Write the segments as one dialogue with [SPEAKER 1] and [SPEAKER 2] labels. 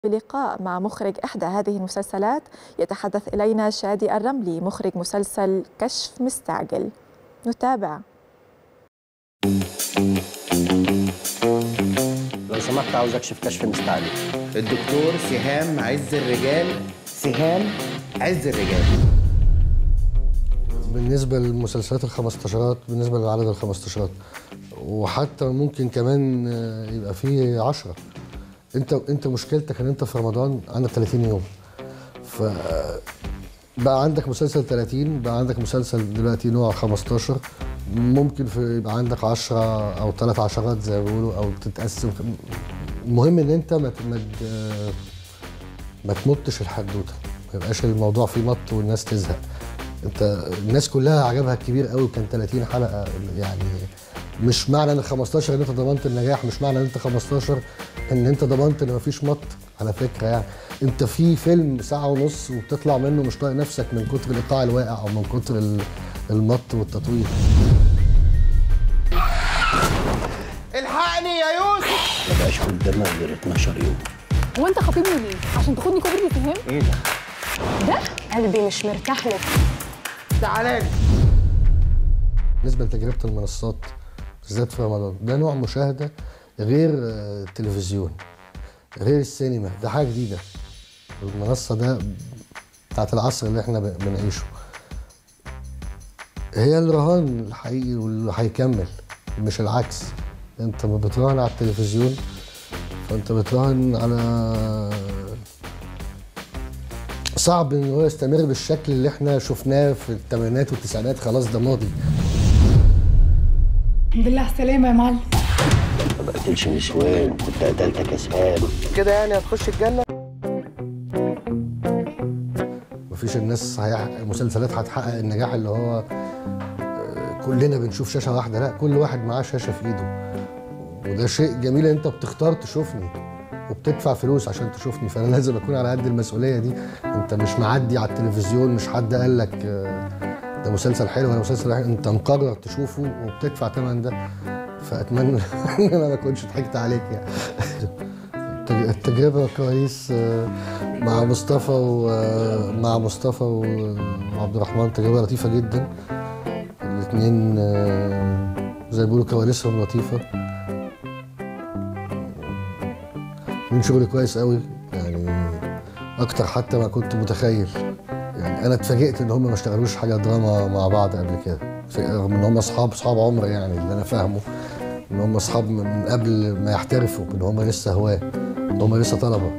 [SPEAKER 1] بلقاء مع مخرج إحدى هذه المسلسلات يتحدث إلينا شادي الرملي مخرج مسلسل كشف مستعجل نتابع
[SPEAKER 2] لو سمحت عاوز اكشف كشف مستعجل
[SPEAKER 3] الدكتور سهام عز الرجال سهام عز الرجال
[SPEAKER 4] بالنسبه للمسلسلات الخمستاشرات بالنسبه للعدد الخمستاشرات وحتى ممكن كمان آه، يبقى فيه عشرة انت انت مشكلتك ان انت في رمضان عندك 30 يوم ف بقى عندك مسلسل 30 بقى عندك مسلسل دلوقتي نوع 15 ممكن في يبقى عندك 10 او ثلاث عشرات زي ما بيقولوا او تتقسم المهم ان انت ما ت- ما ت- ما تمطش الحدوته ما يبقاش الموضوع فيه مط والناس تزهق انت الناس كلها عجبها الكبير قوي كان 30 حلقه يعني مش معنى ان 15 ان انت ضمنت النجاح مش معنى ان انت 15 ان انت ضمنت ان مفيش مط على فكره يعني انت في فيلم ساعه ونص وبتطلع منه مش طايق نفسك من كتر الايقاع الواقع او من كتر ال- المط والتطوير
[SPEAKER 3] الحقني يا يوسف
[SPEAKER 2] ما بقاش قدامنا غير 12 يوم
[SPEAKER 5] هو انت خاطبني ليه؟ عشان تاخدني كوبري فهم؟
[SPEAKER 2] ايه ده؟
[SPEAKER 5] ده قلبي مش مرتاح له
[SPEAKER 3] تعالى لي
[SPEAKER 4] بالنسبه لتجربه المنصات بالذات في رمضان ده نوع مشاهده غير آه، التلفزيون غير السينما ده حاجه جديده المنصه ده بتاعت العصر اللي احنا ب- بنعيشه هي الرهان الحقيقي واللي هيكمل مش العكس انت ما بتراهن على التلفزيون فانت بتراهن على صعب ان هو يستمر بالشكل اللي احنا شفناه في الثمانينات والتسعينات خلاص ده ماضي
[SPEAKER 5] الحمد لله على السلامة يا معلم
[SPEAKER 2] ما بقتلش نسوان كنت قتلتك اسهام
[SPEAKER 3] كده يعني هتخش الجنه
[SPEAKER 4] مفيش الناس هيحقق المسلسلات هتحقق النجاح اللي هو آه، كلنا بنشوف شاشه واحده لا كل واحد معاه شاشه في ايده وده شيء جميل ان انت بتختار تشوفني وبتدفع فلوس عشان تشوفني فانا لازم اكون على قد المسؤوليه دي انت مش معدي على التلفزيون مش حد قال لك آه، ده مسلسل حلو ولا مسلسل حلو انت مقرر تشوفه وبتدفع ثمن ده فاتمنى ان انا ما اكونش ضحكت عليك يعني التج- التجربه كويس آه، مع مصطفى ومع مصطفى و- وعبد الرحمن تجربه لطيفه جدا الاثنين زي ما بيقولوا كواليسهم لطيفه عاملين شغل كويس قوي يعني اكتر حتى ما كنت متخيل يعني انا اتفاجئت ان هم ما اشتغلوش حاجه دراما مع بعض قبل كده في- رغم ان هم اصحاب اصحاب عمر يعني اللي انا فاهمه ان هم اصحاب من قبل ما يحترفوا ان هم لسه هواه ان هم لسه طلبه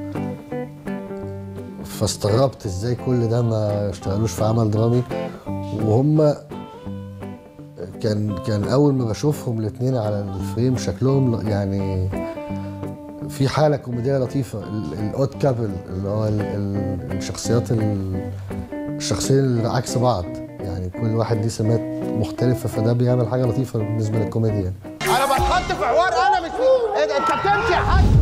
[SPEAKER 4] فاستغربت ازاي كل ده ما اشتغلوش في عمل درامي وهم كان كان اول ما بشوفهم الاثنين على الفريم شكلهم ل- يعني في حاله كوميديه لطيفه ال- الاوت كابل اللي هو ال- ال- الشخصيات ال- الشخصين اللي عكس بعض يعني كل واحد ليه سمات مختلفه فده بيعمل حاجه لطيفه بالنسبه للكوميديا يعني.
[SPEAKER 3] انا بتحط في حوار انا مش في... إيه ده، انت بتمشي يا حاج